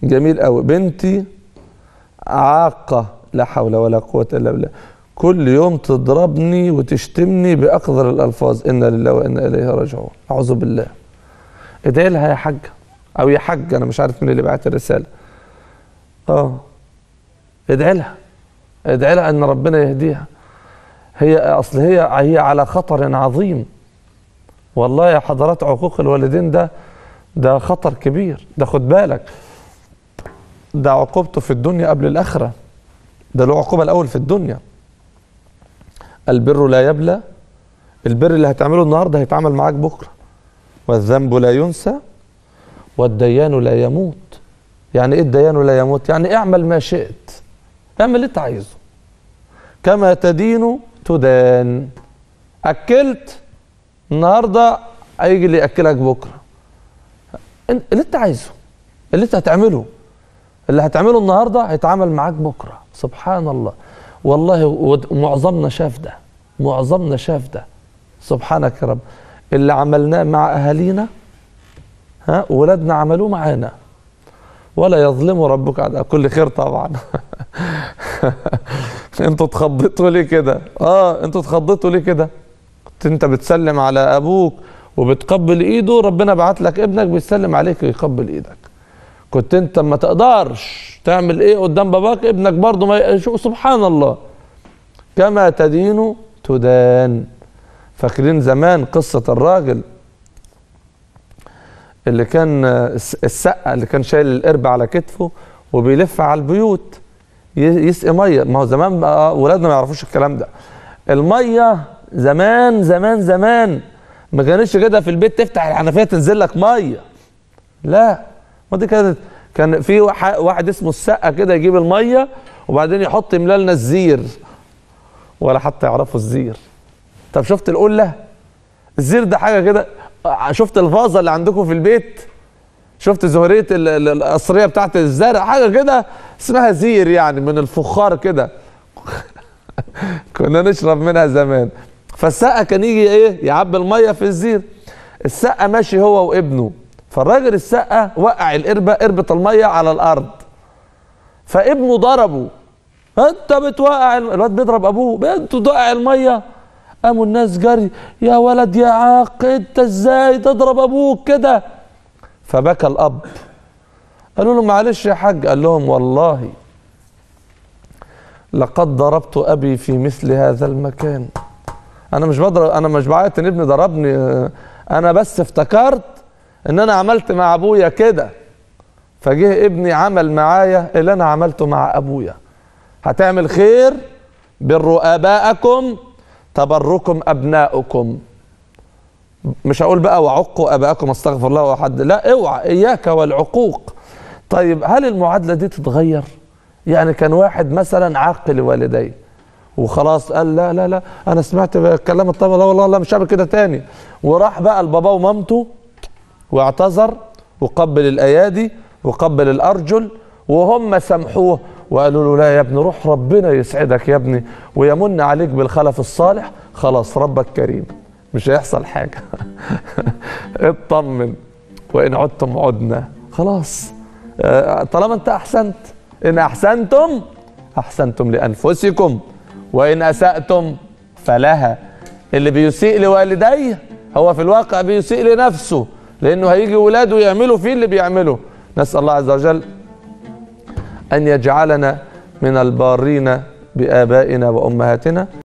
جميل قوي بنتي عاقة لا حول ولا قوة إلا بالله كل يوم تضربني وتشتمني بأقذر الألفاظ إنا لله وإنا إليه راجعون أعوذ بالله ادعي لها يا حاج أو يا حاج أنا مش عارف مين اللي بعت الرسالة اه ادعي لها ادعي لها ان ربنا يهديها هي اصل هي هي على خطر عظيم والله يا حضرات عقوق الوالدين ده ده خطر كبير ده خد بالك ده عقوبته في الدنيا قبل الاخره ده له عقوبه الاول في الدنيا البر لا يبلى البر اللي هتعمله النهارده هيتعمل معاك بكره والذنب لا ينسى والديان لا يموت يعني ايه الديان لا يموت يعني اعمل ما شئت اعمل اللي انت عايزه كما تدين تدان اكلت النهارده هيجي اللي ياكلك بكره اللي انت عايزه اللي انت هتعمله اللي هتعمله النهارده هيتعامل معاك بكره سبحان الله والله ومعظمنا شاف ده معظمنا شاف ده سبحانك يا رب اللي عملناه مع اهالينا ها ولادنا عملوه معانا ولا يظلم ربك على كل خير طبعا انتوا اتخضيتوا ليه كده اه انتوا اتخضيتوا ليه كده كنت انت بتسلم على ابوك وبتقبل ايده ربنا بعت لك ابنك بيسلم عليك ويقبل ايدك كنت انت ما تقدرش تعمل ايه قدام باباك ابنك برضه ما شو سبحان الله كما تدين تدان فاكرين زمان قصة الراجل اللي كان السقة اللي كان شايل القرب على كتفه وبيلف على البيوت يسقي ميه ما هو زمان بقى ولادنا ما يعرفوش الكلام ده الميه زمان زمان زمان ما كانتش كده في البيت تفتح الحنفيه تنزل لك ميه لا ما دي كانت كان في واحد اسمه السقه كده يجيب الميه وبعدين يحط يملى لنا الزير ولا حتى يعرفوا الزير طب شفت القله الزير ده حاجه كده شفت الفازه اللي عندكم في البيت شفت زهريه القصريه بتاعت الزرع حاجه كده اسمها زير يعني من الفخار كده كنا نشرب منها زمان فالسقه كان يجي ايه يعبي الميه في الزير السقه ماشي هو وابنه فالراجل السقه وقع القربه قربه الميه على الارض فابنه ضربه انت بتوقع الواد بيضرب ابوه انت توقع الميه قاموا الناس جري يا ولد يا عاق انت ازاي تضرب ابوك كده فبكى الاب قالوا له معلش يا حاج قال لهم والله لقد ضربت ابي في مثل هذا المكان انا مش بضرب انا مش بعيط ان ابني ضربني انا بس افتكرت ان انا عملت مع ابويا كده فجه ابني عمل معايا اللي انا عملته مع ابويا هتعمل خير بروا اباءكم تبركم ابناؤكم مش هقول بقى وعقوا اباءكم استغفر الله وحد لا اوعى اياك والعقوق طيب هل المعادله دي تتغير يعني كان واحد مثلا عاق لوالديه وخلاص قال لا لا لا انا سمعت كلام الطبع لا والله لا مش هعمل كده تاني وراح بقى لباباه ومامته واعتذر وقبل الايادي وقبل الارجل وهم سامحوه وقالوا له لا يا ابني روح ربنا يسعدك يا ابني ويمن عليك بالخلف الصالح خلاص ربك كريم مش هيحصل حاجه اطمن وان عدتم عدنا خلاص طالما انت احسنت ان احسنتم احسنتم لانفسكم وان اساتم فلها اللي بيسيء لوالديه هو في الواقع بيسيء لنفسه لانه هيجي ولاده يعملوا فيه اللي بيعمله نسال الله عز وجل ان يجعلنا من البارين بابائنا وامهاتنا